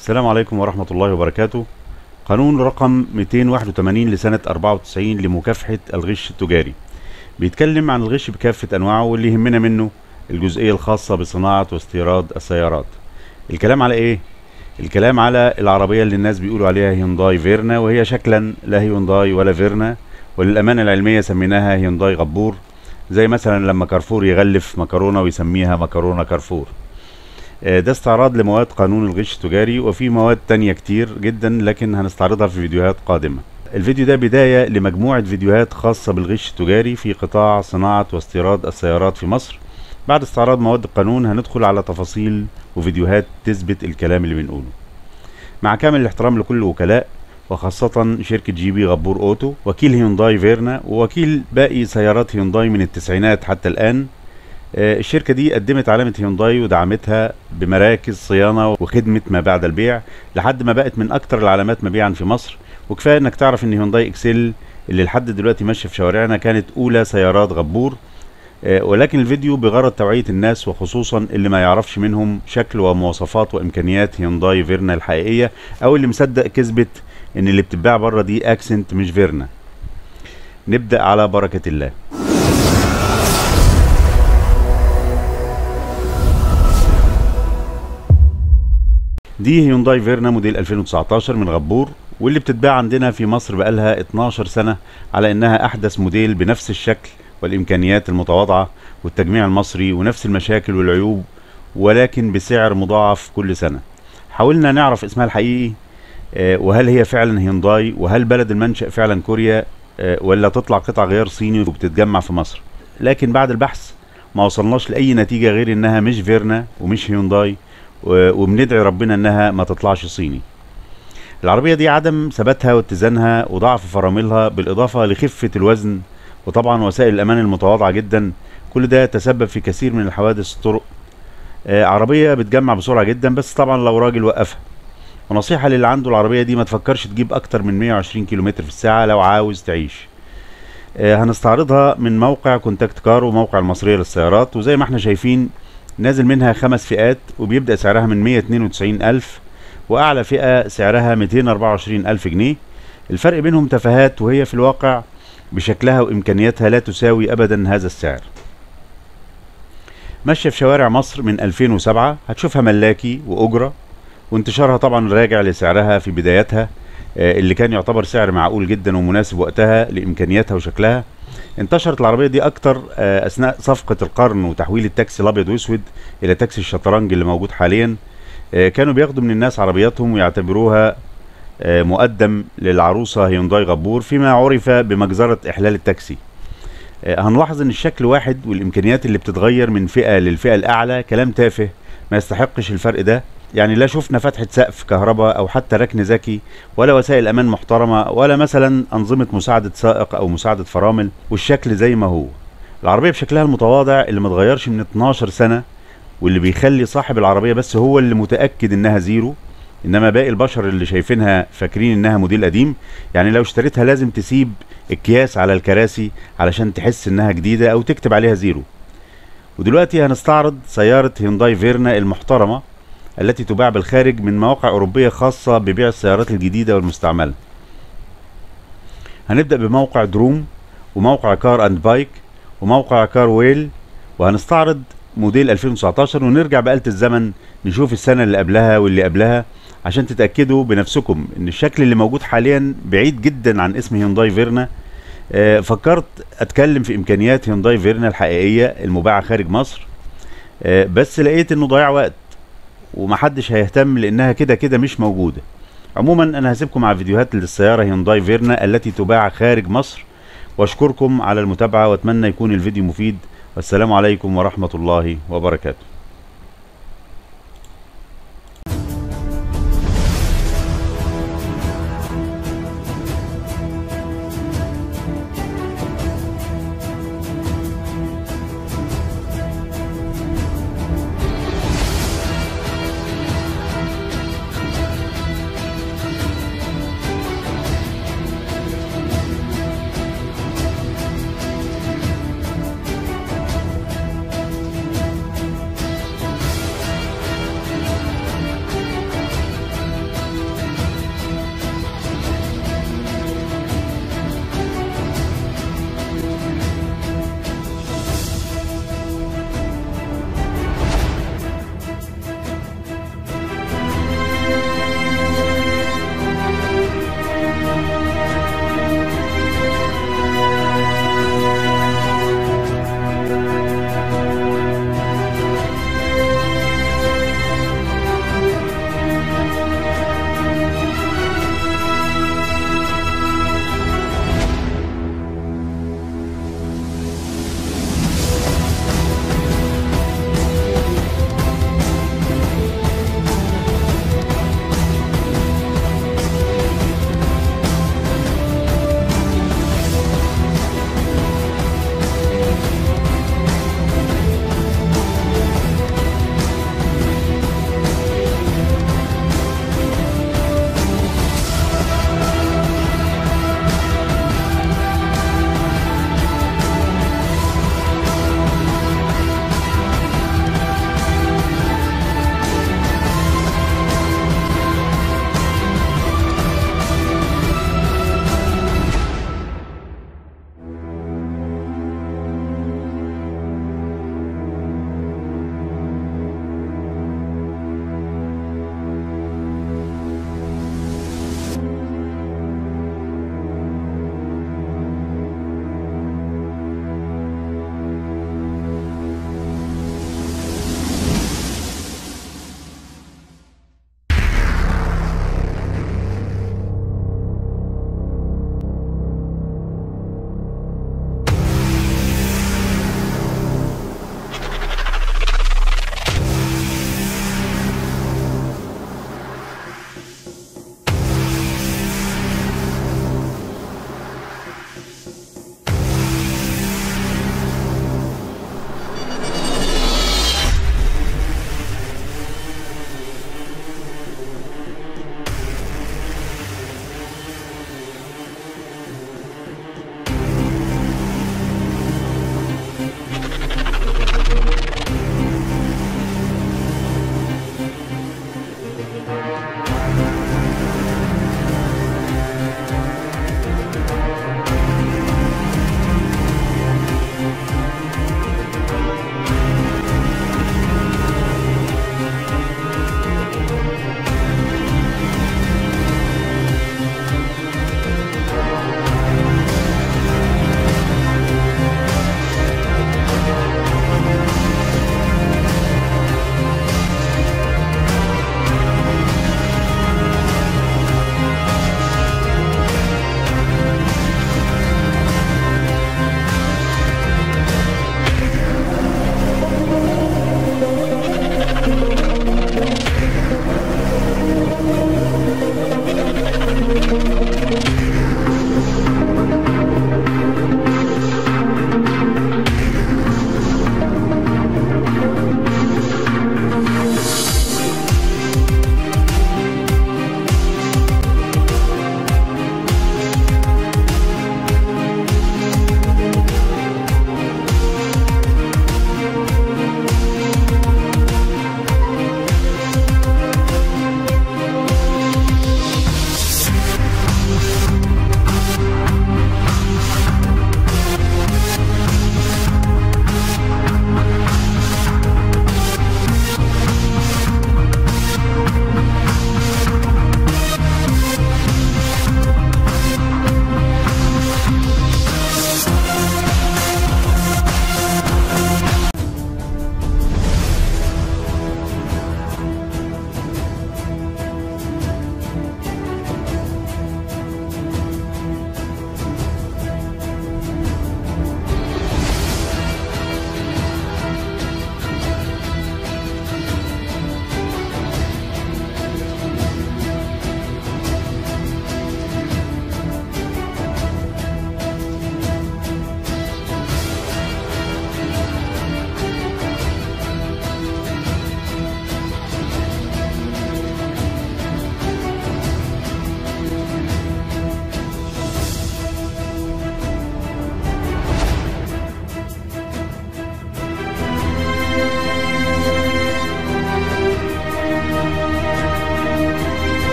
السلام عليكم ورحمة الله وبركاته قانون رقم 281 لسنة 94 لمكافحة الغش التجاري بيتكلم عن الغش بكافة أنواعه واللي يهمنا منه الجزئية الخاصة بصناعة واستيراد السيارات الكلام على إيه؟ الكلام على العربية اللي الناس بيقولوا عليها هيونداي فيرنا وهي شكلا لا هيونداي ولا فيرنا وللأمانة العلمية سميناها هيونداي غبور زي مثلا لما كارفور يغلف مكرونة ويسميها مكرونة كارفور آه، ده استعراض لمواد قانون الغش التجاري وفي مواد تانية كتير جدا لكن هنستعرضها في فيديوهات قادمة الفيديو ده بداية لمجموعة فيديوهات خاصة بالغش التجاري في قطاع صناعة واستيراد السيارات في مصر بعد استعراض مواد القانون هندخل على تفاصيل وفيديوهات تثبت الكلام اللي بنقوله مع كامل الاحترام لكل الوكلاء وخاصة شركة جي بي غبور اوتو وكيل هيونداي فيرنا ووكيل باقي سيارات هيونداي من التسعينات حتى الآن آه، الشركة دي قدمت علامة هيونداي ودعمتها بمراكز صيانة وخدمة ما بعد البيع لحد ما بقت من أكتر العلامات مبيعا في مصر وكفاية إنك تعرف إن هيونداي إكسل اللي لحد دلوقتي ماشية في شوارعنا كانت أولى سيارات غبور آه، ولكن الفيديو بغرض توعية الناس وخصوصا اللي ما يعرفش منهم شكل ومواصفات وإمكانيات هيونداي فيرنا الحقيقية أو اللي مصدق كذبة إن اللي بتتباع بره دي أكسنت مش فيرنا نبدأ على بركة الله دي هيونداي فيرنا موديل 2019 من غبور واللي بتتباع عندنا في مصر بقالها 12 سنة على انها احدث موديل بنفس الشكل والامكانيات المتواضعة والتجميع المصري ونفس المشاكل والعيوب ولكن بسعر مضاعف كل سنة حاولنا نعرف اسمها الحقيقي آه، وهل هي فعلا هيونداي وهل بلد المنشأ فعلا كوريا آه، ولا تطلع قطع غيار صيني وبتتجمع في مصر لكن بعد البحث ما وصلناش لأي نتيجة غير انها مش فيرنا ومش هيونداي و- وبندعي ربنا انها ما تطلعش صيني العربية دي عدم ثباتها واتزانها وضعف فراملها بالإضافة لخفة الوزن وطبعا وسائل الأمان المتواضعة جدا كل ده تسبب في كثير من الحوادث الطرق آه عربية بتجمع بسرعة جدا بس طبعا لو راجل وقفها ونصيحة للي عنده العربية دي ما تفكرش تجيب أكتر من 120 كيلومتر في الساعة لو عاوز تعيش آه هنستعرضها من موقع كونتاكت كار وموقع المصرية للسيارات وزي ما احنا شايفين نازل منها خمس فئات وبيبدأ سعرها من 192 ألف وأعلى فئة سعرها 224 ألف جنيه الفرق بينهم تفاهات وهي في الواقع بشكلها وإمكانياتها لا تساوي أبدا هذا السعر ماشية في شوارع مصر من 2007 هتشوفها ملاكي وأجرة وانتشارها طبعا راجع لسعرها في بدايتها آه، اللي كان يعتبر سعر معقول جدا ومناسب وقتها لإمكانياتها وشكلها انتشرت العربية دي أكتر آه، أثناء صفقة القرن وتحويل التاكسي الأبيض وأسود إلى تاكسي الشطرنج اللي موجود حاليا آه، كانوا بياخدوا من الناس عربياتهم ويعتبروها آه، مقدم للعروسة هيونداي غبور فيما عرف بمجزرة إحلال التاكسي آه، هنلاحظ ان الشكل واحد والامكانيات اللي بتتغير من فئة للفئة الاعلى كلام تافه ما يستحقش الفرق ده يعني لا شفنا فتحة سقف كهرباء او حتى ركن ذكي ولا وسائل امان محترمة ولا مثلا انظمة مساعدة سائق او مساعدة فرامل والشكل زي ما هو العربية بشكلها المتواضع اللي متغيرش من 12 سنة واللي بيخلي صاحب العربية بس هو اللي متأكد انها زيرو انما باقي البشر اللي شايفينها فاكرين انها موديل قديم يعني لو اشتريتها لازم تسيب اكياس على الكراسي علشان تحس انها جديدة او تكتب عليها زيرو ودلوقتي هنستعرض سيارة هيونداي فيرنا المحترمة التي تباع بالخارج من مواقع أوروبية خاصة ببيع السيارات الجديدة والمستعملة هنبدأ بموقع دروم وموقع كار اند بايك وموقع كار ويل وهنستعرض موديل 2019 ونرجع بآلة الزمن نشوف السنة اللي قبلها واللي قبلها عشان تتأكدوا بنفسكم ان الشكل اللي موجود حاليا بعيد جدا عن اسم هيونداي فيرنا آه، فكرت اتكلم في امكانيات هيونداي فيرنا الحقيقية المباعة خارج مصر آه، بس لقيت انه ضياع وقت ومحدش هيهتم لانها كده كده مش موجودة عموما انا هسيبكم مع فيديوهات للسيارة هيونداي فيرنا التي تباع خارج مصر واشكركم على المتابعة واتمنى يكون الفيديو مفيد والسلام عليكم ورحمة الله وبركاته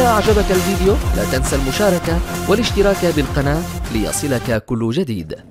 إذا أعجبك الفيديو لا تنسى المشاركة والاشتراك بالقناة ليصلك كل جديد